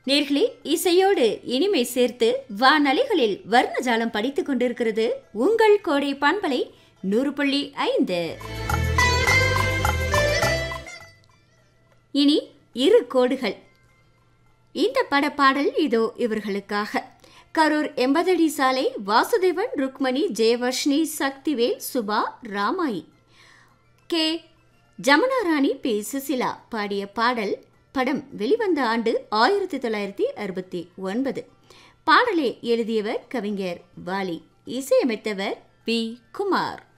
நேர்களே இசையோடு இனிமை சேர்த்து வானலைகளில் வர்ணஜாலம் படித்துக் கொண்டிருக்கிறது உங்கள் கோடை பண்பலை நூறு புள்ளி ஐந்து இனி இரு கோடுகள் இந்த பட பாடல் இதோ இவர்களுக்காக கரூர் எண்பதடி சாலை வாசுதேவன் ருக்மணி ஜெயவர்ஷினி சக்திவேல் சுபா ராமாயி கே ஜமுனா ராணி பி சுசிலா பாடிய பாடல் படம் வெளிவந்த ஆண்டு ஆயிரத்தி தொள்ளாயிரத்தி அறுபத்தி ஒன்பது பாடலை எழுதியவர் கவிஞர் வாலி இசையமைத்தவர் பி குமார்